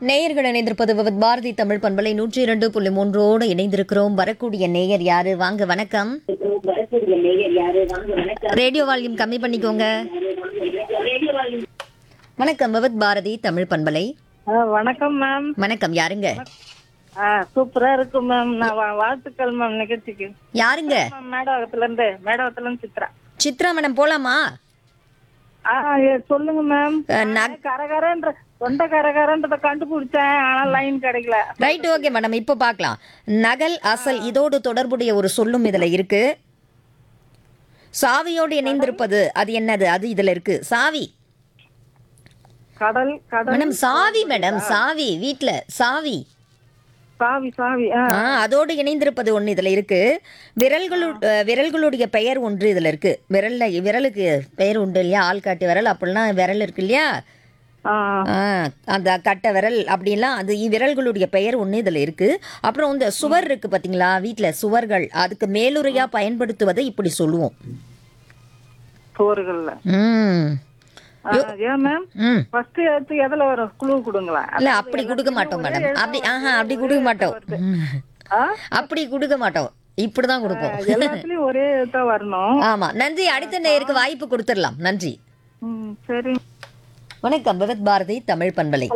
நேயர்கள் இணைந்திருப்பது விவத் பாரதி தமிழ் பண்பலை நூற்றி இரண்டு புள்ளி மூன்றோடு இணைந்திருக்கிறோம் வரக்கூடிய நேயர் யாரு வாங்க வணக்கம் ரேடியோ வால்யூம் கம்மி பண்ணிக்கோங்க வணக்கம் விவத் பாரதி தமிழ் பண்பலை ஆ, வணக்கம் மேம் வணக்கம் யாருங்க ஆ சூப்பரா இருக்கு மேம் நான் வா- வாழ்த்துக்கள் மேம் நிகழ்ச்சிக்கு யாருங்க மேம் மேடவகத்துல இருந்து மேடவகத்துல இருந்து சித்ரா சித்ரா மேடம் போலாமா ஆ ஏ, சொல்லுங்க மேம் அஹ், நக்- கரகரன்ற தொண்டை கரகரன்றத கண்டுபிடிச்சேன் ஆனா லைன் கிடைக்கல ரைட் ஓகே மேடம் இப்போ பார்க்கலாம் நகல் அசல் இதோடு தொடர்புடைய ஒரு சொல்லும் இதுல இருக்கு சாவியோடு இணைந்திருப்பது அது என்னது அது இதுல இருக்கு சாவி கடல் கடல் மேடம் சாவி மேடம் சாவி வீட்ல சாவி சாவி சாவி ஆ ஆ அதோடு இணைந்திருப்பது ஒன்று இதில் இருக்கு விரல்களு அஹ், விரல்களுடைய பெயர் ஒன்று இதில் இருக்கு விரல்ல விரலுக்கு பெயர் உண்டு இல்லையா ஆள்காட்டி விரல் அப்படிலாம் விரல் இருக்கு இல்லையா ஆ ஆ, அந்த கட்டை விரல் அப்படிலாம் அது இ- விரல்களுடைய பெயர் ஒன்று இதில் இருக்கு அப்புறம் இந்த சுவர் இருக்கு பார்த்தீங்களா வீட்டில் சுவர்கள் அதுக்கு மேலுரையாக பயன்படுத்துவதை இப்படி சொல்லுவோம் சோறுகள்ல ம் ஆ, ஏன் மேம் ம் ஃபர்ஸ்ட் எடுத்து எதுல வரும் குழு கொடுங்களேன் இல்லை அப்படி கொடுக்க மாட்டோம் மேடம் அப்படி ஆஹா அப்படி கொடுக்க மாட்டோம் ம். ஆ அப்படி கொடுக்க மாட்டோம் இப்படி தான் கொடுப்போம் எல்லாத்துலயும் ஒரே தான் வரணும் ஆமா நன்றி அடுத்த நேருக்கு வாய்ப்பு கொடுத்துடலாம் நன்றி ம் சரி வணக்கம் விவத் பாரதி தமிழ் பண்பலை